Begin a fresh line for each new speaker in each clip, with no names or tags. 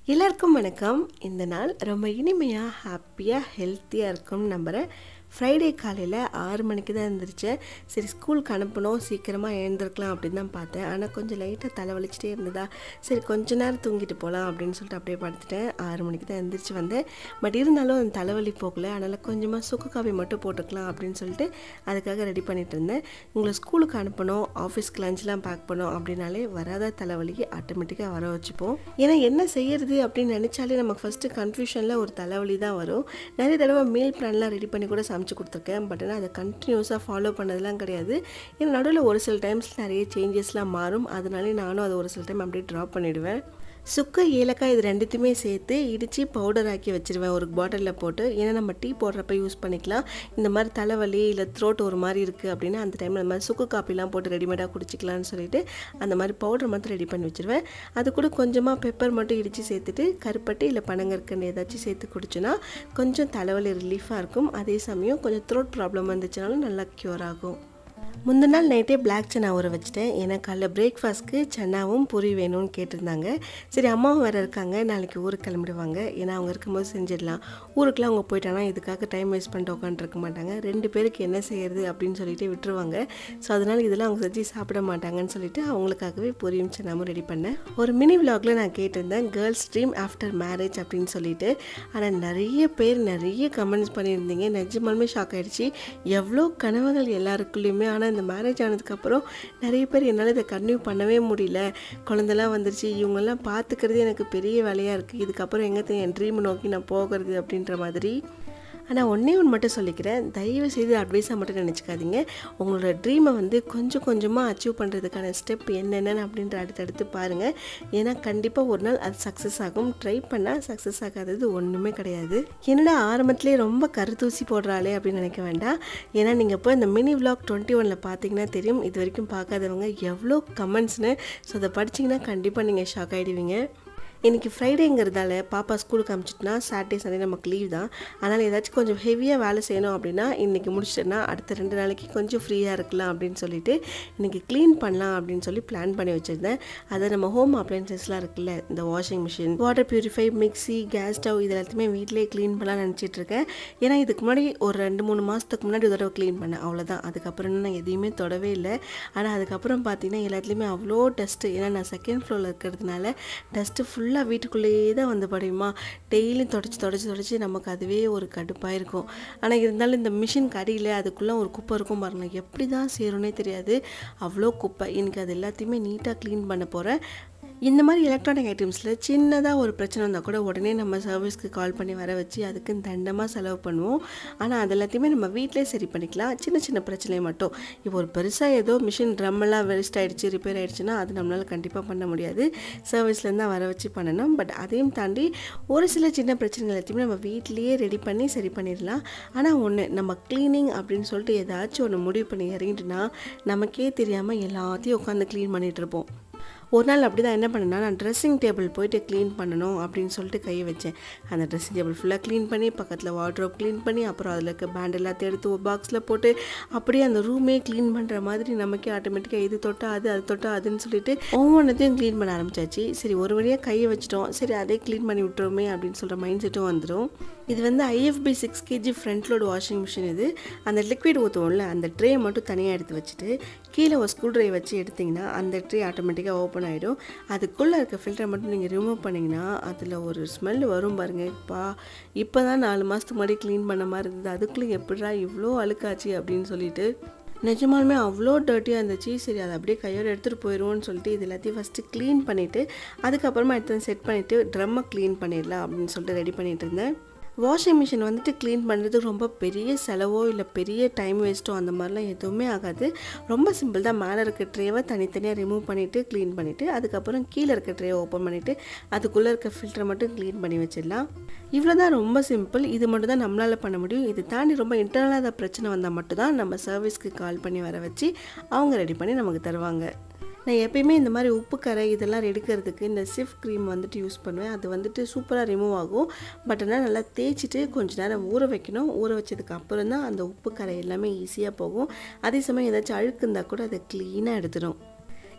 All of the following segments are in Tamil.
எல்லாருக்கும் வணக்கம் இந்த நாள் ரொம்ப இனிமையாக ஹாப்பியாக ஹெல்த்தியாக இருக்கும்னு நம்புகிறேன் ஃப்ரைடே காலையில் ஆறு மணிக்கு தான் எழுந்திரிச்சேன் சரி ஸ்கூலுக்கு அனுப்பணும் சீக்கிரமாக எழுந்திருக்கலாம் அப்படின்னு தான் பார்த்தேன் ஆனால் கொஞ்சம் லைட்டாக தலைவலிச்சிட்டே இருந்ததா சரி கொஞ்ச நேரம் தூங்கிட்டு போகலாம் அப்படின்னு சொல்லிட்டு அப்படியே படுத்துட்டேன் ஆறு மணிக்கு தான் எழுந்திரிச்சு வந்தேன் பட் இருந்தாலும் அந்த தலைவலி போகல அதனால் கொஞ்சமாக சுக்கு காபி மட்டும் போட்டுக்கலாம் அப்படின்னு சொல்லிட்டு அதுக்காக ரெடி பண்ணிட்டு இருந்தேன் உங்களை ஸ்கூலுக்கு அனுப்பணும் ஆஃபீஸ்க்கு லஞ்செலாம் பேக் பண்ணணும் அப்படின்னாலே வராத தலைவலிக்கு ஆட்டோமேட்டிக்காக வர வச்சுப்போம் ஏன்னா என்ன செய்யறது அப்படின்னு நினச்சாலே நமக்கு ஃபஸ்ட்டு கன்ஃபியூஷனில் ஒரு தலைவலி தான் வரும் நிறைய தடவை மீல் பிளான்லாம் ரெடி பண்ணி கூட சமைச்சு கொடுத்துருக்கேன் பட் ஆனால் அதை கண்டினியூஸாக ஃபாலோ பண்ணதெல்லாம் கிடையாது ஏன்னா நடுவில் ஒரு சில டைம்ஸ் நிறைய சேஞ்சஸ்லாம் மாறும் அதனாலே நானும் அதை ஒரு சில டைம் அப்படியே ட்ராப் பண்ணிவிடுவேன் சுக்கு ஏலக்காய் இது ரெண்டுத்தையுமே சேர்த்து இடித்து பவுடர் ஆக்கி வச்சுருவேன் ஒரு பாட்டிலில் போட்டு ஏன்னா நம்ம டீ போடுறப்ப யூஸ் பண்ணிக்கலாம் இந்த மாதிரி தலைவலி இல்லை த்ரோட் ஒரு மாதிரி இருக்குது அப்படின்னா அந்த டைமில் இந்த மாதிரி சுக்கு காப்பிலாம் போட்டு ரெடிமேடாக குடிச்சிக்கலாம்னு சொல்லிட்டு அந்த மாதிரி பவுடர் மட்டும் ரெடி பண்ணி வச்சுருவேன் அது கூட கொஞ்சமாக பெப்பர் மட்டும் இடித்து சேர்த்துட்டு கருப்பட்டி இல்லை பனங்கற்கண்டு ஏதாச்சும் சேர்த்து குடிச்சோன்னா கொஞ்சம் தலைவலி ரிலீஃபாக இருக்கும் அதே சமயம் கொஞ்சம் த்ரோட் ப்ராப்ளம் வந்துச்சுனாலும் நல்லா க்யூர் ஆகும் முந்தின நாள் நைட்டே பிளாக் சன்னா ஊற வச்சுட்டேன் ஏன்னா காலைல பிரேக்ஃபாஸ்ட்க்கு சன்னாவும் பூரி வேணும்னு கேட்டிருந்தாங்க சரி அம்மாவும் வேறு இருக்காங்க நாளைக்கு ஊருக்கு கிளம்பிடுவாங்க ஏன்னா அவங்க இருக்கும்போது செஞ்சிடலாம் ஊருக்குலாம் அவங்க போயிட்டாங்கன்னா இதுக்காக டைம் வேஸ்ட் பண்ணிட்டு உட்காந்துருக்க மாட்டாங்க ரெண்டு பேருக்கு என்ன செய்யறது அப்படின்னு சொல்லிட்டு விட்டுருவாங்க ஸோ அதனால் இதெல்லாம் அவங்க செஞ்சு சாப்பிட மாட்டாங்கன்னு சொல்லிட்டு அவங்களுக்காகவே பூரியும் சன்னாவும் ரெடி பண்ணேன் ஒரு மினி விலாகில் நான் கேட்டிருந்தேன் கேர்ள்ஸ் ட்ரீம் ஆஃப்டர் மேரேஜ் அப்படின்னு சொல்லிட்டு ஆனால் நிறைய பேர் நிறைய கமெண்ட்ஸ் பண்ணியிருந்தீங்க நிஜமாலுமே ஷாக் ஆகிடுச்சு எவ்வளோ கனவுகள் எல்லாருக்குள்ளேயுமே ஆனால் இந்த மேரேஜ் ஆனதுக்கப்புறம் நிறைய பேர் என்னால் இதை கன்டினியூ பண்ணவே முடியல குழந்தெல்லாம் வந்துருச்சு இவங்கெல்லாம் பார்த்துக்கிறது எனக்கு பெரிய வேலையாக இருக்குது இதுக்கப்புறம் எங்கே என் ட்ரீம் நோக்கி நான் போகிறது அப்படின்ற மாதிரி ஆனால் ஒன்றே ஒன்று மட்டும் சொல்லிக்கிறேன் தயவு செய்து அட்வைஸாக மட்டும் நினச்சிக்காதீங்க உங்களோட ட்ரீமை வந்து கொஞ்சம் கொஞ்சமாக அச்சீவ் பண்ணுறதுக்கான ஸ்டெப் என்னென்னு அப்படின்ற அடுத்தடுத்து பாருங்கள் ஏன்னா கண்டிப்பாக ஒரு நாள் அது சக்ஸஸ் ஆகும் ட்ரை பண்ணால் சக்ஸஸ் ஆகாதது ஒன்றுமே கிடையாது என்னடா ஆரம்பத்துலேயே ரொம்ப கருத்தூசி போடுறாளே அப்படின்னு நினைக்க வேண்டாம் ஏன்னா நீங்கள் இப்போ இந்த மினி விலாக் டுவெண்ட்டி ஒனில் பார்த்தீங்கன்னா தெரியும் இது வரைக்கும் பார்க்காதவங்க எவ்வளோ கமெண்ட்ஸ்னு ஸோ அதை படிச்சிங்கன்னா கண்டிப்பாக நீங்கள் ஷாக் ஆகிடுவீங்க இன்றைக்கி ஃப்ரைடேங்கிறதால பாப்பா ஸ்கூலுக்கு அமிச்சிட்டுனா சாட்டர்டே சண்டே நமக்கு லீவ் தான் அதனால் ஏதாச்சும் கொஞ்சம் ஹெவியாக வேலை செய்யணும் அப்படின்னா இன்றைக்கி முடிச்சிட்டேன்னா அடுத்த ரெண்டு நாளைக்கு கொஞ்சம் ஃப்ரீயாக இருக்கலாம் அப்படின்னு சொல்லிட்டு இன்றைக்கி க்ளீன் பண்ணலாம் அப்படின்னு சொல்லி பிளான் பண்ணி வச்சுருந்தேன் அதை நம்ம ஹோம் அப்ளைன்சஸ்லாம் இருக்குல்ல இந்த washing machine water purify mixie gas stove இது எல்லாத்தையுமே வீட்டிலே க்ளீன் பண்ணலாம் நினச்சிட்டு இருக்கேன் ஏன்னா இதுக்கு முன்னாடி ஒரு ரெண்டு மூணு மாதத்துக்கு முன்னாடி ஒரு தடவை க்ளீன் பண்ணேன் அவ்வளோதான் அதுக்கப்புறம் நான் எதையுமே தொடவே இல்லை ஆனால் அதுக்கப்புறம் பார்த்தீங்கன்னா எல்லாத்துலேயுமே அவ்வளோ டஸ்ட்டு ஏன்னா நான் செகண்ட் ஃப்ளோரில் இருக்கிறதுனால டஸ்ட்டு ஃபுல்லாக ஃபுல்லாக வீட்டுக்குள்ளேயே தான் வந்து படியுமா டெய்லியும் தொடச்சி தொடச்சி தொடச்சி நமக்கு அதுவே ஒரு கடுப்பாக இருக்கும் ஆனால் இருந்தாலும் இந்த மிஷின் கடியில் அதுக்குள்ளே ஒரு குப்பை இருக்கும் பாருங்கள் எப்படி தான் சேரும்னே தெரியாது அவ்வளோ குப்பை எனக்கு அது எல்லாத்தையுமே நீட்டாக க்ளீன் பண்ண போகிறேன் இந்த மாதிரி எலக்ட்ரானிக் ஐட்டம்ஸில் சின்னதாக ஒரு பிரச்சனை வந்தால் கூட உடனே நம்ம சர்வீஸ்க்கு கால் பண்ணி வர வச்சு அதுக்கு தண்டமாக செலவு பண்ணுவோம் ஆனால் அது எல்லாத்தையுமே நம்ம வீட்டிலே சரி பண்ணிக்கலாம் சின்ன சின்ன பிரச்சனை மட்டும் இப்போ ஒரு பெருசாக ஏதோ மிஷின் ட்ரம்மெல்லாம் வேஸ்ட் ஆகிடுச்சு ரிப்பேர் ஆகிடுச்சுன்னா அது நம்மளால் கண்டிப்பாக பண்ண முடியாது சர்வீஸ்லேருந்து தான் வர வச்சு பண்ணணும் பட் அதையும் தாண்டி ஒரு சில சின்ன பிரச்சனைகள் எல்லாத்தையுமே நம்ம வீட்லேயே ரெடி பண்ணி சரி பண்ணிடலாம் ஆனால் ஒன்று நம்ம க்ளீனிங் அப்படின்னு சொல்லிட்டு ஏதாச்சும் ஒன்று முடிவு பண்ணி இறங்கிட்டுனா நமக்கே தெரியாமல் எல்லாத்தையும் உட்காந்து க்ளீன் பண்ணிகிட்டு இருப்போம் ஒரு நாள் அப்படி தான் என்ன பண்ணேன்னா நான் ட்ரெஸ்ஸிங் டேபிள் போயிட்டு க்ளீன் பண்ணணும் அப்படின்னு சொல்லிட்டு கையை வச்சேன் அந்த ட்ரெஸ்ஸிங் டேபிள் ஃபுல்லாக க்ளீன் பண்ணி பக்கத்தில் வாட்ரோப் க்ளீன் பண்ணி அப்புறம் அதில் இருக்க பேண்ட் எல்லாத்தையும் எடுத்து ஒரு பாக்ஸில் போட்டு அப்படியே அந்த ரூமே க்ளீன் பண்ணுற மாதிரி நமக்கே ஆட்டோமேட்டிக்காக இது தொட்டா அது அது தொட்டா அதுன்னு சொல்லிட்டு ஒவ்வொன்றத்தையும் க்ளீன் பண்ண ஆரம்பிச்சாச்சு சரி ஒரு வழியாக கையை வச்சிட்டோம் சரி அதே க்ளீன் பண்ணி விட்டுருமே அப்படின்னு சொல்கிற மைண்ட் செட்டும் வந்துடும் இது வந்து IFB six KG front load washing machine இது அந்த லிக்விட் ஊற்றுவோம்ல அந்த ட்ரே மட்டும் தனியாக எடுத்து வச்சுட்டு கீழே ஒரு ஸ்க்ரூ ட்ரை வச்சு எடுத்திங்கன்னா அந்த ட்ரே ஆட்டோமேட்டிக்காக ஓப்பன் ஆகிடும் அதுக்குள்ளே இருக்க ஃபில்டரை மட்டும் நீங்கள் ரிமூவ் பண்ணிங்கன்னா அதில் ஒரு ஸ்மெல் வரும் பாருங்கள் இப்போ இப்போ தான் நாலு மாதத்துக்கு முன்னாடி க்ளீன் பண்ண மாதிரி இருந்தது அதுக்குள்ளே எப்படிடா இவ்வளோ அழுக்காச்சு அப்படின்னு சொல்லிட்டு நிஜமாலுமே அவ்வளோ டர்ட்டியாக இருந்துச்சு சரி அதை அப்படியே கையோடு எடுத்துகிட்டு போயிடுவோன்னு சொல்லிட்டு இது எல்லாத்தையும் ஃபஸ்ட்டு க்ளீன் பண்ணிவிட்டு அதுக்கப்புறமா எடுத்து செட் பண்ணிவிட்டு ட்ரம்மை க்ளீன் பண்ணிடலாம் அப்படின்னு சொல்லிட்டு ரெடி பண்ணிகிட்டு இருந்தேன் வாஷிங் மிஷின் வந்துட்டு க்ளீன் பண்ணுறது ரொம்ப பெரிய செலவோ இல்லை பெரிய டைம் வேஸ்ட்டோ அந்த மாதிரிலாம் எதுவுமே ஆகாது ரொம்ப சிம்பிள் தான் மேலே இருக்க ட்ரேவை தனித்தனியாக ரிமூவ் பண்ணிவிட்டு க்ளீன் பண்ணிவிட்டு அதுக்கப்புறம் கீழே இருக்க ட்ரேவை ஓப்பன் பண்ணிவிட்டு அதுக்குள்ளே இருக்க ஃபில்டரை மட்டும் க்ளீன் பண்ணி வச்சிடலாம் இவ்வளோ தான் ரொம்ப சிம்பிள் இது மட்டும் தான் நம்மளால் பண்ண முடியும் இது தாண்டி ரொம்ப இன்டர்னலாக ஏதாவது பிரச்சனை வந்தால் மட்டும் தான் நம்ம சர்வீஸ்க்கு கால் பண்ணி வர வச்சு அவங்க ரெடி பண்ணி நமக்கு தருவாங்க நான் எப்பயுமே இந்த மாதிரி உப்பு கரை இதெல்லாம் எடுக்கிறதுக்கு இந்த சிஃப் க்ரீம் வந்துட்டு யூஸ் பண்ணுவேன் அது வந்துட்டு சூப்பராக ரிமூவ் ஆகும் பட் ஆனால் நல்லா தேய்ச்சிட்டு கொஞ்ச நேரம் ஊற வைக்கணும் ஊற வச்சதுக்கு அப்புறம் தான் அந்த உப்பு கரை எல்லாமே ஈஸியாக போகும் அதே சமயம் ஏதாச்சும் அழுக்கு இருந்தால் கூட அதை க்ளீனாக எடுத்துடும்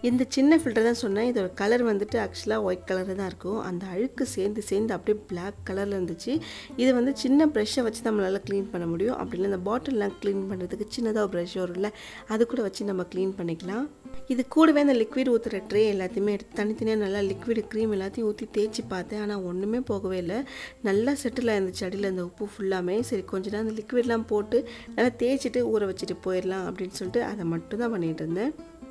இந்த சின்ன ஃபில்டர் தான் சொன்னேன் இதோட கலர் வந்துட்டு ஆக்சுவலாக ஒயிட் கலரில் தான் இருக்கும் அந்த அழுக்கு சேர்ந்து சேர்ந்து அப்படியே பிளாக் கலரில் இருந்துச்சு இது வந்து சின்ன ப்ரெஷ்ஷை வச்சு நம்மளால் க்ளீன் பண்ண முடியும் அப்படி இல்லை இந்த பாட்டில்லாம் க்ளீன் பண்ணுறதுக்கு சின்னதாக ப்ரெஷ் வரும்ல அது கூட வச்சு நம்ம க்ளீன் பண்ணிக்கலாம் இது கூடவே அந்த லிக்விட் ஊற்றுற ட்ரே எல்லாத்தையுமே எடுத்து தனித்தனியாக நல்லா லிக்விட் க்ரீம் எல்லாத்தையும் ஊற்றி தேய்ச்சி பார்த்தேன் ஆனால் ஒன்றுமே போகவே இல்லை நல்லா செட்டில் ஆயிருந்துச்சு அடியில் அந்த உப்பு ஃபுல்லாமே சரி கொஞ்ச நேரம் அந்த லிக்விட்லாம் போட்டு நல்லா தேய்ச்சிட்டு ஊற வச்சுட்டு போயிடலாம் அப்படின்னு சொல்லிட்டு அதை மட்டும் தான் பண்ணிகிட்டு இருந்தேன்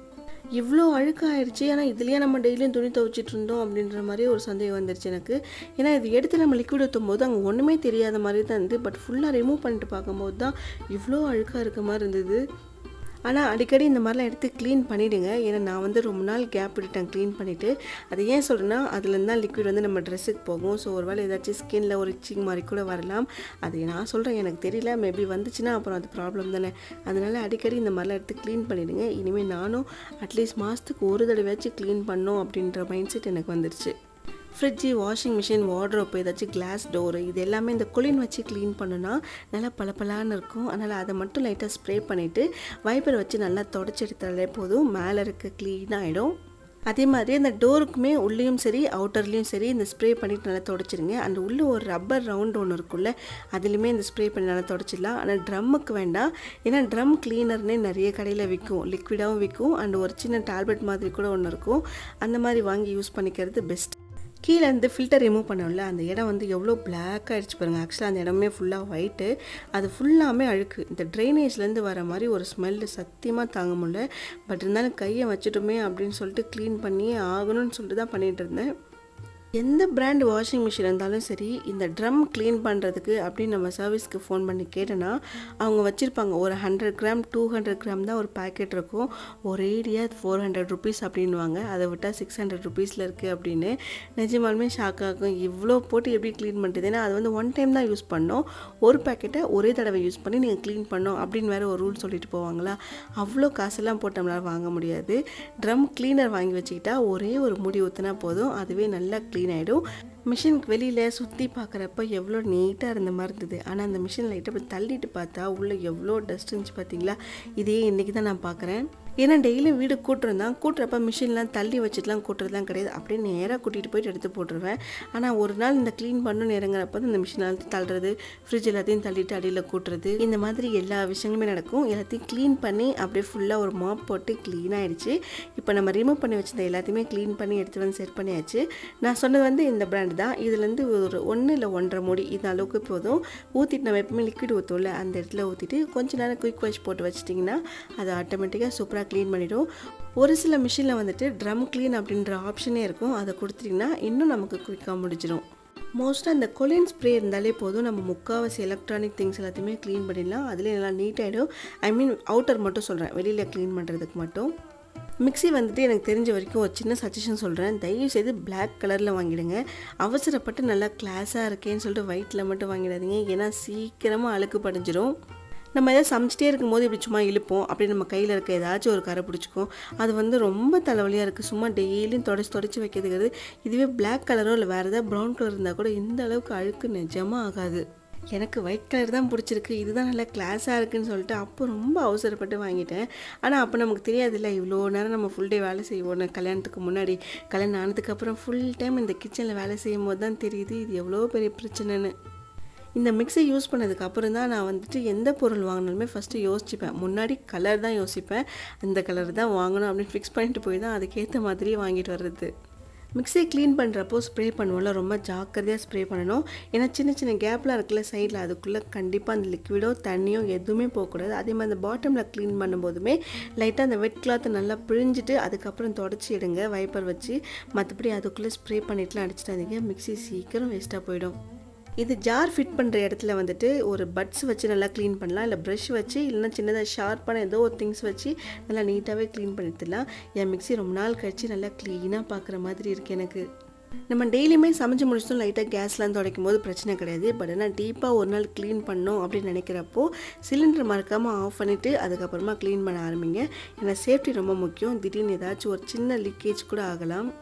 இவ்வளோ அழுக்காயிருச்சு ஆனால் இதுலேயே நம்ம டெய்லியும் துணி துவைச்சிட்டு இருந்தோம் அப்படின்ற மாதிரி ஒரு சந்தேகம் வந்துருச்சு எனக்கு ஏன்னா இது எடுத்து நம்ம லிக்விட் ஊற்றும் போது அங்கே ஒன்றுமே தெரியாத மாதிரி தான் இருந்தது பட் ஃபுல்லாக ரிமூவ் பண்ணிட்டு பார்க்கும்போது தான் இவ்வளோ அழுக்காக இருக்க மாதிரி இருந்தது ஆனால் அடிக்கடி இந்த மாதிரிலாம் எடுத்து க்ளீன் பண்ணிவிடுங்க ஏன்னா நான் வந்து ரொம்ப நாள் கேப் விட்டுட்டேன் க்ளீன் பண்ணிவிட்டு அது ஏன் சொல்கிறேன்னா அதுலேருந்து தான் லிக்விட் வந்து நம்ம ட்ரெஸ்ஸுக்கு போகும் ஸோ ஒரு வேளை ஏதாச்சும் ஸ்கின்ல ஒரு இச்சிங் மாதிரி கூட வரலாம் அது நான் சொல்கிறேன் எனக்கு தெரியல மேபி வந்துச்சுன்னா அப்புறம் அது ப்ராப்ளம் தானே அதனால் அடிக்கடி இந்த மாதிரிலாம் எடுத்து க்ளீன் பண்ணிவிடுங்க இனிமேல் நானும் அட்லீஸ்ட் மாதத்துக்கு ஒரு தடவையாச்சும் க்ளீன் பண்ணோம் அப்படின்ற மைண்ட் செட் எனக்கு வந்துருச்சு ஃப்ரிட்ஜு வாஷிங் மிஷின் வார்ட்ரோப் ஏதாச்சும் கிளாஸ் டோரு இது எல்லாமே இந்த குளின் வச்சு க்ளீன் பண்ணுனா நல்லா பளபளான்னு இருக்கும் அதனால் அதை மட்டும் லைட்டாக ஸ்ப்ரே பண்ணிவிட்டு வைப்பர் வச்சு நல்லா தொடச்சி எடுத்தாலே போதும் மேலே இருக்க க்ளீன் ஆகிடும் அதே மாதிரி அந்த டோருக்குமே உள்ளேயும் சரி அவுட்டர்லேயும் சரி இந்த ஸ்ப்ரே பண்ணிட்டு நல்லா தொடச்சிருங்க அந்த உள்ளே ஒரு ரப்பர் ரவுண்ட் ஒன்று இருக்குல்ல அதுலேயுமே இந்த ஸ்ப்ரே பண்ணி நல்லா தொடச்சிடலாம் ஆனால் ட்ரம்முக்கு வேண்டாம் ஏன்னா ட்ரம் க்ளீனர்னே நிறைய கடையில் விற்கும் லிக்விடாகவும் விற்கும் அண்ட் ஒரு சின்ன டேப்லெட் மாதிரி கூட ஒன்று இருக்கும் அந்த மாதிரி வாங்கி யூஸ் பண்ணிக்கிறது பெஸ்ட் கீழே இருந்து ஃபில்டர் ரிமூவ் பண்ணோம்ல அந்த இடம் வந்து எவ்வளோ பிளாக் ஆகிடுச்சு பாருங்கள் ஆக்சுவலாக அந்த இடமே ஃபுல்லாக ஒயிட்டு அது ஃபுல்லாமே அழுக்கு இந்த ட்ரைனேஜ்லேருந்து வர மாதிரி ஒரு ஸ்மெல்லு சத்தியமாக தாங்க முடியல பட் இருந்தாலும் கையை வச்சுட்டோமே அப்படின்னு சொல்லிட்டு க்ளீன் பண்ணியே ஆகணும்னு சொல்லிட்டு தான் பண்ணிகிட்டு இருந்தேன் எந்த பிராண்ட் வாஷிங் மிஷின் இருந்தாலும் சரி இந்த ட்ரம் க்ளீன் பண்ணுறதுக்கு அப்படின்னு நம்ம சர்வீஸ்க்கு ஃபோன் பண்ணி கேட்டோன்னா அவங்க வச்சுருப்பாங்க ஒரு hundred gram two hundred gram தான் ஒரு பேக்கெட் இருக்கும் ஒரேடியாக ஃபோர் ஹண்ட்ரட் ருபீஸ் அப்படின்வாங்க அதை விட்டால் சிக்ஸ் ஹண்ட்ரட் ருபீஸில் இருக்குது அப்படின்னு நிஜமாலுமே ஷாக் ஆகும் இவ்வளோ போட்டு எப்படி க்ளீன் பண்ணுறது ஏன்னா அது வந்து ஒன் டைம் தான் யூஸ் பண்ணோம் ஒரு பேக்கெட்டை ஒரே தடவை யூஸ் பண்ணி நீங்கள் க்ளீன் பண்ணோம் அப்படின்னு வேறு ஒரு ரூல் சொல்லிட்டு போவாங்களா அவ்வளோ காசெல்லாம் போட்டு நம்மளால் வாங்க முடியாது ட்ரம் க்ளீனர் வாங்கி வச்சுக்கிட்டா ஒரே ஒரு முடி ஊற்றினா போதும் அதுவே நல்லா க்ளீன் ஆகிடும் மிஷினுக்கு வெளியில் சுற்றி பார்க்குறப்ப எவ்வளோ நீட்டாக இருந்த மாதிரி இருந்தது ஆனால் அந்த மிஷின் லைட்டாக அப்படி தள்ளிட்டு பார்த்தா உள்ளே எவ்வளோ டஸ்ட் இருந்துச்சு பார்த்தீங்களா இதே இன்றைக்கி தான் நான் பார்க்குறேன் ஏன்னா டெய்லியும் வீடு கூட்டுறோம் தான் கூட்டுறப்ப மிஷின்லாம் தள்ளி வச்சுட்டுலாம் கூட்டுறதுலாம் கிடையாது அப்படியே நேராக கூட்டிகிட்டு போயிட்டு எடுத்து போட்டுருவேன் ஆனால் ஒரு நாள் இந்த க்ளீன் பண்ணணும்னு இறங்குறப்ப இந்த மிஷினால் தள்ளுறது ஃப்ரிட்ஜ் எல்லாத்தையும் தள்ளிட்டு அடியில் கூட்டுறது இந்த மாதிரி எல்லா விஷயங்களுமே நடக்கும் எல்லாத்தையும் க்ளீன் பண்ணி அப்படியே ஃபுல்லாக ஒரு மாப் போட்டு க்ளீன் ஆகிடுச்சு இப்போ நம்ம ரிமூவ் பண்ணி வச்சிருந்த எல்லாத்தையுமே க்ளீன் பண்ணி எடுத்து வந்து செட் பண்ணியாச்சு நான் சொன்னது வந்து இந்த பிராண்ட் தான் இதுலேருந்து ஒரு ஒன்று இல்லை ஒன்றரை மூடி இந்த அளவுக்கு போதும் ஊற்றிட்டு நம்ம எப்பவுமே லிக்விட் ஊற்றும்ல அந்த இடத்துல ஊற்றிட்டு கொஞ்ச நேரம் குயிக் வாஷ் போட்டு வச்சிட்டிங்கன்னா அது ஆட்டோமேட்டிக்காக சூப்பராக க்ளீன் பண்ணிடும் ஒரு சில மிஷினில் வந்துட்டு ட்ரம் க்ளீன் அப்படின்ற ஆப்ஷனே இருக்கும் அதை கொடுத்துட்டிங்கன்னா இன்னும் நமக்கு குயிக்காக முடிஞ்சிடும் மோஸ்ட்டாக இந்த கொலின் ஸ்ப்ரே இருந்தாலே போதும் நம்ம முக்கால்வாசி எலக்ட்ரானிக் திங்ஸ் எல்லாத்தையுமே க்ளீன் பண்ணிடலாம் அதுலேயே நல்லா நீட்டாகிடும் ஐ மீன் அவுட்டர் மட்டும் சொல்கிறேன் வெளியில் க்ளீன் பண்ணுறதுக்கு மட்டும் மிக்ஸி வந்துட்டு எனக்கு தெரிஞ்ச வரைக்கும் ஒரு சின்ன சஜஷன் சொல்கிறேன் தயவு செய்து பிளாக் கலரில் வாங்கிடுங்க அவசரப்பட்டு நல்லா கிளாஸாக இருக்கேன்னு சொல்லிட்டு ஒயிட்டில் மட்டும் வாங்கிடாதீங்க ஏன்னா சீக்கிரமாக அழுக்கு படிஞ்சிரும் நம்ம எதாவது சமைச்சிட்டே இருக்கும்போது இப்படி சும்மா இழுப்போம் அப்படி நம்ம கையில் இருக்க ஏதாச்சும் ஒரு கரை பிடிச்சிக்கும் அது வந்து ரொம்ப தலைவலியாக இருக்குது சும்மா டெய்லியும் தொடச்சி தொடச்சி வைக்கிறதுக்கு இதுவே பிளாக் கலரோ இல்லை வேறு ஏதாவது ப்ரௌன் கலர் இருந்தால் கூட இந்த அளவுக்கு அழுக்கு நிஜமாக ஆகாது எனக்கு ஒயிட் கலர் தான் பிடிச்சிருக்கு இதுதான் நல்லா கிளாஸாக இருக்குன்னு சொல்லிட்டு அப்போ ரொம்ப அவசரப்பட்டு வாங்கிட்டேன் ஆனால் அப்போ நமக்கு தெரியாதுல்ல இவ்வளோ நேரம் நம்ம ஃபுல் டே வேலை செய்வோம் கல்யாணத்துக்கு முன்னாடி கல்யாணம் ஆனதுக்கப்புறம் ஃபுல் டைம் இந்த கிச்சனில் வேலை செய்யும் போது தான் தெரியுது இது எவ்வளோ பெரிய பிரச்சனைன்னு இந்த மிக்ஸை யூஸ் பண்ணதுக்கு அப்புறம் தான் நான் வந்துட்டு எந்த பொருள் வாங்கினாலுமே ஃபஸ்ட்டு யோசிச்சுப்பேன் முன்னாடி கலர் தான் யோசிப்பேன் இந்த கலர் தான் வாங்கணும் அப்படின்னு ஃபிக்ஸ் பண்ணிட்டு போய் தான் அதுக்கேற்ற மாதிரியே வாங்கிட்டு வர்றது மிக்ஸியை க்ளீன் பண்ணுறப்போ ஸ்ப்ரே பண்ணுவோம்ல ரொம்ப ஜாக்கிரதையாக ஸ்ப்ரே பண்ணணும் ஏன்னா சின்ன சின்ன கேப்லாம் இருக்குல்ல சைடில் அதுக்குள்ளே கண்டிப்பாக அந்த லிக்விடோ தண்ணியோ எதுவுமே போகக்கூடாது அதே மாதிரி அந்த பாட்டமில் க்ளீன் பண்ணும்போதுமே லைட்டாக அந்த வெட் கிளாத்தை நல்லா பிழிஞ்சிட்டு அதுக்கப்புறம் தொடச்சி எடுங்க வைப்பர் வச்சு மற்றபடி அதுக்குள்ளே ஸ்ப்ரே பண்ணிட்டுலாம் அடிச்சிட்டாதீங்க மிக்ஸி சீக்கிரம் வேஸ்ட்டாக போயிடும் இது ஜார் ஃபிட் பண்ணுற இடத்துல வந்துட்டு ஒரு பட்ஸ் வச்சு நல்லா க்ளீன் பண்ணலாம் இல்லை ப்ரஷ் வச்சு இல்லைன்னா சின்னதாக ஷார்ப்பான ஏதோ ஒரு திங்ஸ் வச்சு நல்லா நீட்டாகவே க்ளீன் பண்ணிடலாம் என் மிக்ஸி ரொம்ப நாள் கழிச்சு நல்லா க்ளீனாக பார்க்குற மாதிரி இருக்குது எனக்கு நம்ம டெய்லியுமே சமைச்சு முடிச்சதும் லைட்டாக கேஸ்லாம் துடைக்கும் போது பிரச்சனை கிடையாது பட் ஆனால் டீப்பாக ஒரு நாள் க்ளீன் பண்ணோம் அப்படின்னு நினைக்கிறப்போ சிலிண்டர் மறக்காமல் ஆஃப் பண்ணிவிட்டு அதுக்கப்புறமா க்ளீன் பண்ண ஆரம்பிங்க ஏன்னா சேஃப்டி ரொம்ப முக்கியம் திடீர்னு ஏதாச்சும் ஒரு சின்ன லீக்கேஜ் கூட ஆகலாம்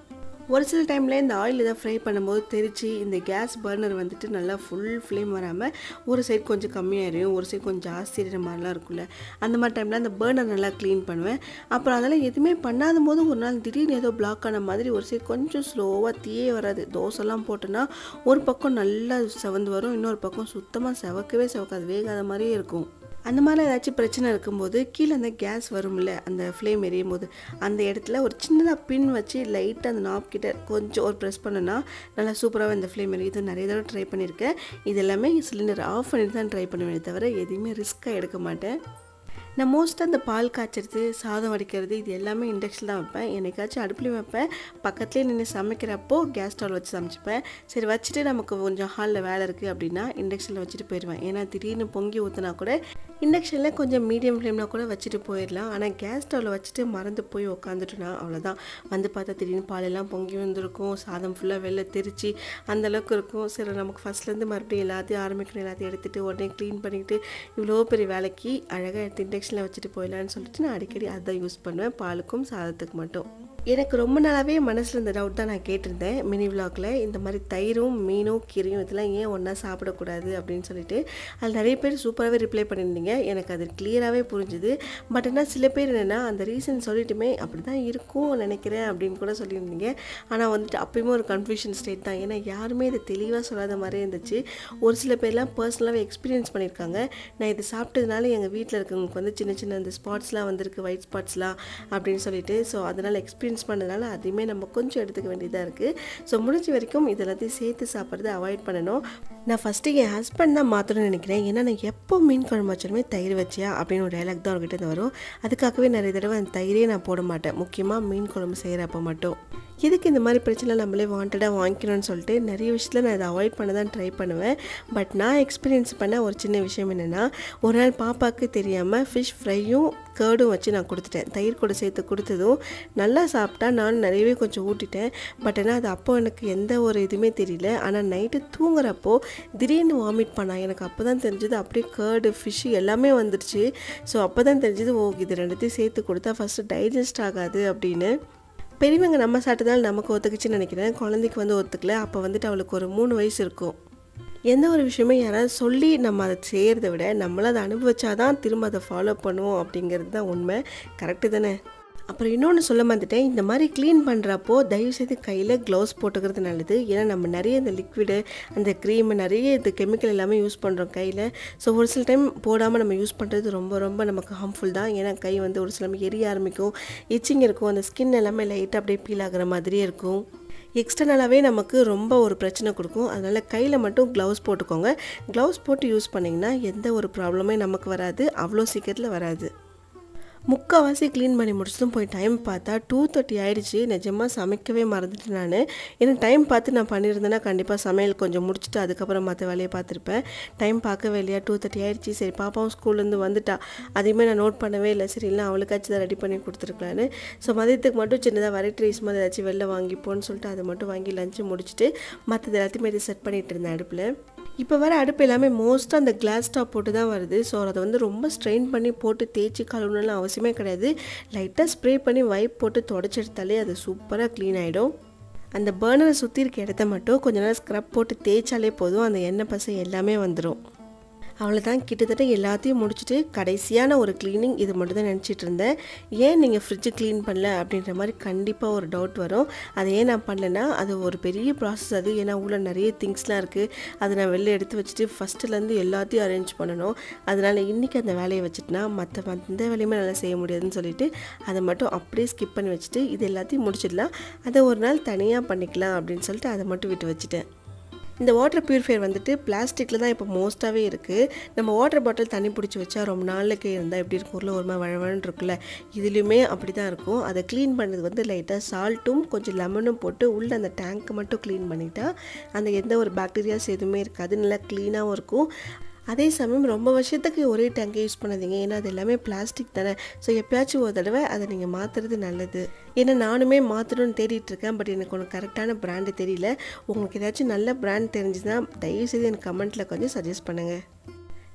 ஒரு சில டைமில் இந்த ஆயில் இதை ஃப்ரை பண்ணும்போது தெரிச்சு இந்த கேஸ் பர்னர் வந்துட்டு நல்லா ஃபுல் ஃப்ளேம் வராமல் ஒரு சைடு கொஞ்சம் கம்மியாயிரும் ஒரு சைடு கொஞ்சம் ஜாஸ்தி எரிகிற மாதிரிலாம் இருக்கும்ல அந்த மாதிரி டைமில் அந்த பர்னர் நல்லா க்ளீன் பண்ணுவேன் அப்புறம் அதெல்லாம் எதுவுமே பண்ணாத போது ஒரு நாள் திடீர்னு ஏதோ பிளாக் ஆன மாதிரி ஒரு சைடு கொஞ்சம் ஸ்லோவாக தீயே வராது தோசைலாம் போட்டோன்னா ஒரு பக்கம் நல்லா செவந்து வரும் இன்னொரு பக்கம் சுத்தமாக செவக்கவே செவக்காது வேகாத மாதிரியே இருக்கும் அந்த மாதிரி ஏதாச்சும் பிரச்சனை இருக்கும்போது கீழே அந்த கேஸ் வரும்ல அந்த ஃப்ளேம் எரியும் போது அந்த இடத்துல ஒரு சின்னதாக பின் வச்சு லைட்டாக அந்த நாப் கிட்ட கொஞ்சம் ஒரு ப்ரெஸ் பண்ணனா நல்லா சூப்பராக இந்த ஃப்ளேம் எரியும் இது நிறைய தடவை ட்ரை பண்ணியிருக்கேன் இது எல்லாமே சிலிண்டர் ஆஃப் பண்ணிட்டு தான் ட்ரை பண்ணுவேன் தவிர எதையுமே ரிஸ்க்காக எடுக்க மாட்டேன் நான் மோஸ்ட்டாக இந்த பால் காய்ச்சறது சாதம் வடிக்கிறது இது எல்லாமே இண்டக்ஷன் தான் வைப்பேன் என்னைக்காச்சும் அடுப்புலையும் வைப்பேன் பக்கத்துலேயே நின்று சமைக்கிறப்போ கேஸ் ஸ்டவ் வச்சு சமைச்சிப்பேன் சரி வச்சுட்டு நமக்கு கொஞ்சம் ஹாலில் வேலை இருக்குது அப்படின்னா இண்டக்ஷனில் வச்சுட்டு போயிடுவேன் ஏன்னா திடீர்னு பொங்கி ஊற்றினா கூட இண்டக்ஷனில் கொஞ்சம் மீடியம் ஃப்ளேமில் கூட வச்சுட்டு போயிடலாம் ஆனால் கேஸ் ஸ்டவ்வில் வச்சுட்டு மறந்து போய் உக்காந்துட்டோன்னா அவ்வளோதான் வந்து பார்த்தா திடீர்னு பாலெல்லாம் பொங்கி வந்திருக்கும் சாதம் ஃபுல்லாக வெளில தெரிச்சு அந்தளவுக்கு இருக்கும் சரி நமக்கு ஃபஸ்ட்லேருந்து மறுபடியும் எல்லாத்தையும் ஆரம்பிக்கணும் எல்லாத்தையும் எடுத்துகிட்டு உடனே க்ளீன் பண்ணிக்கிட்டு இவ்வளோ பெரிய வேலைக்கு அழகாக எடுத்து இண்டக்ஷனில் வச்சுட்டு போயிடலான்னு சொல்லிட்டு நான் அடிக்கடி அதை யூஸ் பண்ணுவேன் பாலுக்கும் சாதத்துக்கு மட்டும் எனக்கு ரொம்ப நாளாகவே மனசில் இந்த டவுட் தான் நான் கேட்டிருந்தேன் மினி விலாகில் இந்த மாதிரி தயிரும் மீனும் கீரையும் இதெல்லாம் ஏன் ஒன்றா சாப்பிடக்கூடாது அப்படின்னு சொல்லிட்டு அதில் நிறைய பேர் சூப்பராகவே ரிப்ளை பண்ணியிருந்தீங்க எனக்கு அது கிளியராகவே புரிஞ்சுது பட் ஆனால் சில பேர் என்னென்னா அந்த ரீசன் சொல்லிட்டுமே அப்படி தான் இருக்கும் நினைக்கிறேன் அப்படின்னு கூட சொல்லியிருந்தீங்க ஆனால் வந்துட்டு அப்பயுமே ஒரு கன்ஃபியூஷன் ஸ்டேட் தான் ஏன்னா யாருமே இதை தெளிவாக சொல்லாத மாதிரியே இருந்துச்சு ஒரு சில பேர்லாம் பர்சனலாகவே எக்ஸ்பீரியன்ஸ் பண்ணியிருக்காங்க நான் இது சாப்பிட்டதுனால எங்கள் வீட்டில் இருக்கவங்களுக்கு வந்து சின்ன சின்ன அந்த ஸ்பாட்ஸ்லாம் வந்திருக்கு ஒயிட் ஸ்பாட்ஸ்லாம் அப்படின்னு சொல்லிட்டு ஸோ அதனால் எக்ஸ்பீரியன்ஸ் எக்ஸ்பீரியன்ஸ் பண்ணதுனால அதையுமே நம்ம கொஞ்சம் எடுத்துக்க வேண்டியதாக இருக்குது ஸோ முடிஞ்ச வரைக்கும் இதெல்லாத்தையும் சேர்த்து சாப்பிட்றத அவாய்ட் பண்ணணும் நான் ஃபஸ்ட்டு என் ஹஸ்பண்ட் தான் மாற்றணும்னு நினைக்கிறேன் ஏன்னா நான் எப்போ மீன் குழம்பு வச்சாலுமே தயிர் வச்சியா அப்படின்னு ஒரு டைலாக் தான் அவர்கிட்ட வரும் அதுக்காகவே நிறைய தடவை அந்த தயிரே நான் போட மாட்டேன் முக்கியமாக மீன் குழம்பு செய்கிறப்ப மட்டும் எதுக்கு இந்த மாதிரி பிரச்சனை நம்மளே வாண்டடாக வாங்கிக்கணும்னு சொல்லிட்டு நிறைய விஷயத்தில் நான் இதை அவாய்ட் பண்ண தான் ட்ரை பண்ணுவேன் பட் நான் எக்ஸ்பீரியன்ஸ் பண்ண ஒரு சின்ன விஷயம் என்னென்னா ஒரு நாள் பாப்பாவுக்கு தெரியாமல் ஃபிஷ் ஃப்ரையும் கேர்டும் வச்சு நான் கொடுத்துட்டேன் தயிர் கூட சேர்த்து கொடுத்ததும் நல்லா சாப்பிட்டா நானும் நிறையவே கொஞ்சம் ஊட்டிட்டேன் பட் ஆனால் அது அப்போ எனக்கு எந்த ஒரு இதுவுமே தெரியல ஆனால் நைட்டு தூங்குறப்போ திடீர்னு வாமிட் பண்ணா எனக்கு அப்போ தான் தெரிஞ்சது அப்படியே கேர்டு ஃபிஷ்ஷு எல்லாமே வந்துடுச்சு ஸோ அப்போ தான் தெரிஞ்சது ஓ இது ரெண்டுத்தையும் சேர்த்து கொடுத்தா ஃபஸ்ட்டு டைஜஸ்ட் ஆகாது அப்படின்னு பெரியவங்க நம்ம சாப்பிட்டதால் நமக்கு ஒத்துக்குச்சுன்னு நினைக்கிறேன் குழந்தைக்கு வந்து ஒத்துக்கல அப்போ வந்துட்டு அவளுக்கு ஒரு மூணு வயசு இருக்கும் எந்த ஒரு விஷயமே யாராவது சொல்லி நம்ம அதை செய்கிறத விட நம்மளும் அதை அனுபவிச்சாதான் திரும்ப அதை ஃபாலோ பண்ணுவோம் அப்படிங்கிறது தான் உண்மை கரெக்டு தானே அப்புறம் இன்னொன்று சொல்ல மாந்துட்டேன் இந்த மாதிரி க்ளீன் பண்ணுறப்போ தயவுசெய்து கையில் க்ளவுஸ் போட்டுக்கிறது நல்லது ஏன்னா நம்ம நிறைய இந்த லிக்விடு அந்த க்ரீம் நிறைய இது கெமிக்கல் எல்லாமே யூஸ் பண்ணுறோம் கையில் ஸோ ஒரு சில டைம் போடாமல் நம்ம யூஸ் பண்ணுறது ரொம்ப ரொம்ப நமக்கு ஹார்ம்ஃபுல் தான் ஏன்னா கை வந்து ஒரு சில எரிய ஆரம்பிக்கும் இச்சிங் இருக்கும் அந்த ஸ்கின் எல்லாமே லைட்டாக அப்படியே பீல் ஆகிற மாதிரியே இருக்கும் எக்ஸ்டர்னலாகவே நமக்கு ரொம்ப ஒரு பிரச்சனை கொடுக்கும் அதனால் கையில் மட்டும் க்ளவுஸ் போட்டுக்கோங்க க்ளவுஸ் போட்டு யூஸ் பண்ணிங்கன்னா எந்த ஒரு ப்ராப்ளமே நமக்கு வராது அவ்வளோ சீக்கிரத்தில் வராது முக்கால்வாசி க்ளீன் பண்ணி முடிச்சதும் போய் டைம் பார்த்தா டூ தேர்ட்டி ஆயிடுச்சு நிஜமாக சமைக்கவே மறந்துட்டேன் நான் ஏன்னா டைம் பார்த்து நான் பண்ணியிருந்தேன்னா கண்டிப்பாக சமையல் கொஞ்சம் முடிச்சுட்டு அதுக்கப்புறம் மற்ற வேலையை பார்த்துருப்பேன் டைம் பார்க்கவே இல்லையா டூ தேர்ட்டி ஆயிடுச்சு சரி பாப்பாவும் ஸ்கூல்லேருந்து வந்துட்டா அதையுமே நான் நோட் பண்ணவே இல்லை சரி இல்லை அவளுக்காச்சும் தான் ரெடி பண்ணி கொடுத்துருக்கலான்னு ஸோ மதியத்துக்கு மட்டும் சின்னதாக வெரைட்டி ரைஸ் மாதிரி ஏதாச்சும் வெளில வாங்கிப்போன்னு சொல்லிட்டு அதை மட்டும் வாங்கி லஞ்சு முடிச்சுட்டு மற்றது எல்லாத்தையுமே இது செட் பண்ணிகிட்டு இருந்தேன் அடுப்பில் இப்போ வர அடுப்பு எல்லாமே மோஸ்ட்டாக அந்த கிளாஸ் டாப் போட்டு தான் வருது ஸோ அதை வந்து ரொம்ப ஸ்ட்ரெயின் பண்ணி போட்டு தேய்ச்சி கழுவுணும்லாம் அவசியமே கிடையாது லைட்டாக ஸ்ப்ரே பண்ணி வைப் போட்டு தொடச்சி எடுத்தாலே அது சூப்பராக க்ளீன் ஆகிடும் அந்த பேர்னரை சுற்றி இருக்க இடத்த மட்டும் கொஞ்ச நேரம் ஸ்க்ரப் போட்டு தேய்ச்சாலே போதும் அந்த எண்ணெய் பசை எல்லாமே வந்துடும் அவ்வளோதான் கிட்டத்தட்ட எல்லாத்தையும் முடிச்சுட்டு கடைசியான ஒரு க்ளீனிங் இது மட்டும் தான் நினச்சிட்டு இருந்தேன் ஏன் நீங்கள் ஃப்ரிட்ஜு க்ளீன் பண்ணல அப்படின்ற மாதிரி கண்டிப்பாக ஒரு டவுட் வரும் அதை ஏன் நான் பண்ணலன்னா அது ஒரு பெரிய ப்ராசஸ் அது ஏன்னா உள்ள நிறைய திங்ஸ்லாம் இருக்குது அதை நான் வெளில எடுத்து வச்சுட்டு ஃபஸ்ட்டுலேருந்து எல்லாத்தையும் அரேஞ்ச் பண்ணணும் அதனால் இன்றைக்கி அந்த வேலையை வச்சுட்டுனா மற்ற எந்த வேலையுமே நல்லா செய்ய முடியாதுன்னு சொல்லிட்டு அதை மட்டும் அப்படியே ஸ்கிப் பண்ணி வச்சுட்டு இது எல்லாத்தையும் முடிச்சிடலாம் அதை ஒரு நாள் தனியாக பண்ணிக்கலாம் அப்படின்னு சொல்லிட்டு அதை மட்டும் விட்டு வச்சுட்டேன் இந்த வாட்டர் பியூரிஃபையர் வந்துட்டு பிளாஸ்டிக்கில் தான் இப்போ மோஸ்ட்டாகவே இருக்குது நம்ம வாட்டர் பாட்டில் தண்ணி பிடிச்சி வச்சா ரொம்ப நாளைக்கு இருந்தால் எப்படி இருக்கும் ஊரில் ஒரு மாதிரி வழவழன்னு இருக்குல்ல இதுலேயுமே அப்படி தான் இருக்கும் அதை க்ளீன் பண்ணது வந்து லைட்டாக சால்ட்டும் கொஞ்சம் லெமனும் போட்டு உள்ளே அந்த டேங்க்கை மட்டும் க்ளீன் பண்ணிட்டா அந்த எந்த ஒரு பாக்டீரியாஸ் எதுவுமே இருக்காது நல்லா க்ளீனாகவும் இருக்கும் அதே சமயம் ரொம்ப வருஷத்துக்கு ஒரே டேங்கை யூஸ் பண்ணாதீங்க ஏன்னா அது எல்லாமே பிளாஸ்டிக் தானே ஸோ எப்பயாச்சும் ஒரு தடவை அதை நீங்கள் மாற்றுறது நல்லது ஏன்னா நானுமே மாற்றணும்னு தேடிட்டு இருக்கேன் பட் எனக்கு ஒன்று கரெக்டான பிராண்டு தெரியல உங்களுக்கு ஏதாச்சும் நல்ல பிராண்ட் தெரிஞ்சுதுன்னா தயவுசெய்து எனக்கு கமெண்ட்டில் கொஞ்சம் சஜஸ்ட் பண்ணுங்கள்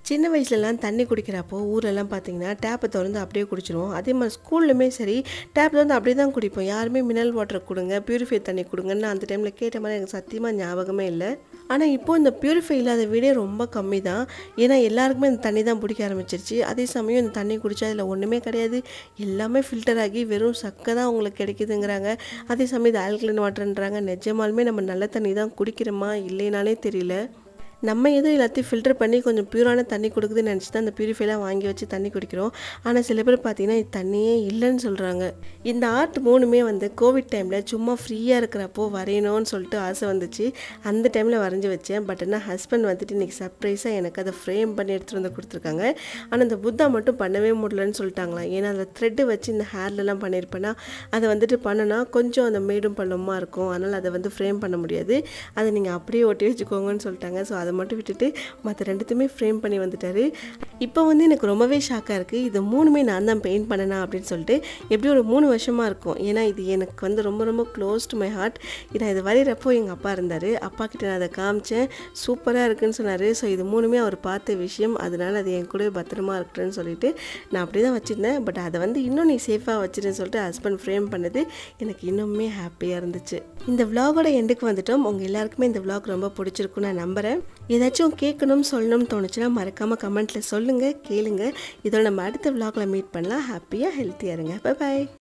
சின்ன வயசுலலாம் தண்ணி குடிக்கிறப்போ ஊர்லலாம் பார்த்தீங்கன்னா டேப்பை திறந்து அப்படியே குடிச்சிருவோம் அதே மாதிரி ஸ்கூல்லுமே சரி டேப் திறந்து அப்படியே தான் குடிப்போம் யாருமே மினரல் வாட்டர் கொடுங்க பியூரிஃபை தண்ணி கொடுங்கன்னு அந்த டைமில் கேட்ட மாதிரி எனக்கு சத்தியமாக ஞாபகமே இல்லை ஆனால் இப்போது இந்த பியூரிஃபை இல்லாத வீடே ரொம்ப கம்மி தான் ஏன்னா எல்லாருக்குமே இந்த தண்ணி தான் பிடிக்க ஆரம்பிச்சிருச்சு அதே சமயம் இந்த தண்ணி குடித்தா அதில் ஒன்றுமே கிடையாது எல்லாமே ஃபில்டர் ஆகி வெறும் சக்கை தான் உங்களுக்கு கிடைக்குதுங்கிறாங்க அதே சமயம் இது ஆல்கலைன் வாட்டர்ன்றாங்க நிஜமாலுமே நம்ம நல்ல தண்ணி தான் குடிக்கிறோமா இல்லைனாலே தெரியல நம்ம ஏதோ எல்லாத்தையும் ஃபில்டர் பண்ணி கொஞ்சம் பியூரான தண்ணி கொடுக்குதுன்னு நினச்சி தான் அந்த பியூரிஃபைலாம் வாங்கி வச்சு தண்ணி குடிக்கிறோம் ஆனால் சில பேர் பார்த்தீங்கன்னா இது தண்ணியே இல்லைன்னு சொல்கிறாங்க இந்த ஆர்ட் மூணுமே வந்து கோவிட் டைமில் சும்மா ஃப்ரீயாக இருக்கிறப்போ வரையணும்னு சொல்லிட்டு ஆசை வந்துச்சு அந்த டைமில் வரைஞ்சி வச்சேன் பட் ஆனால் ஹஸ்பண்ட் வந்துட்டு இன்றைக்கி சர்ப்ரைஸாக எனக்கு அதை ஃப்ரேம் பண்ணி எடுத்துகிட்டு வந்து கொடுத்துருக்காங்க ஆனால் இந்த புத்தா மட்டும் பண்ணவே முடியலன்னு சொல்லிட்டாங்களாம் ஏன்னா அதில் த்ரெட்டு வச்சு இந்த ஹேர்லலாம் பண்ணியிருப்பேன்னா அதை வந்துட்டு பண்ணனா கொஞ்சம் அந்த மேடும் பள்ளமாக இருக்கும் அதனால் அதை வந்து ஃப்ரேம் பண்ண முடியாது அதை நீங்கள் அப்படியே ஒட்டி வச்சுக்கோங்கன்னு சொல்லிட்டாங்க ஸோ அதை மட்டும் விட்டுட்டு மற்ற ரெண்டுத்தையுமே ஃப்ரேம் பண்ணி வந்துட்டாரு இப்போ வந்து எனக்கு ரொம்பவே ஷாக்காக இருக்குது இது மூணுமே நான் தான் பெயிண்ட் பண்ணனா அப்படின்னு சொல்லிட்டு எப்படி ஒரு மூணு வருஷமாக இருக்கும் ஏன்னா இது எனக்கு வந்து ரொம்ப ரொம்ப க்ளோஸ் டு மை ஹார்ட் நான் இது வரைகிறப்போ எங்கள் அப்பா இருந்தார் அப்பா கிட்ட நான் அதை காமிச்சேன் சூப்பராக இருக்குன்னு சொன்னார் ஸோ இது மூணுமே அவர் பார்த்த விஷயம் அதனால் அது என் கூட பத்திரமா இருக்கட்டும்னு சொல்லிட்டு நான் அப்படி தான் வச்சுருந்தேன் பட் அதை வந்து இன்னும் நீ சேஃபாக வச்சிருன்னு சொல்லிட்டு ஹஸ்பண்ட் ஃப்ரேம் பண்ணது எனக்கு இன்னுமே ஹாப்பியாக இருந்துச்சு இந்த விலாகோட எண்டுக்கு வந்துட்டோம் உங்கள் எல்லாருக்குமே இந்த விலாக் ரொம்ப பிடிச்சிருக்குன்னு நான் நம்புகிறேன் ஏதாச்சும் கேட்கணும் சொல்லணும்னு தோணுச்சுன்னா மறக்காமல் கமெண்ட்டில் சொல்லுங்கள் கேளுங்க இதோட நம்ம அடுத்த விலாகில் மீட் பண்ணலாம் ஹாப்பியாக ஹெல்த்தியாக இருங்க பாய்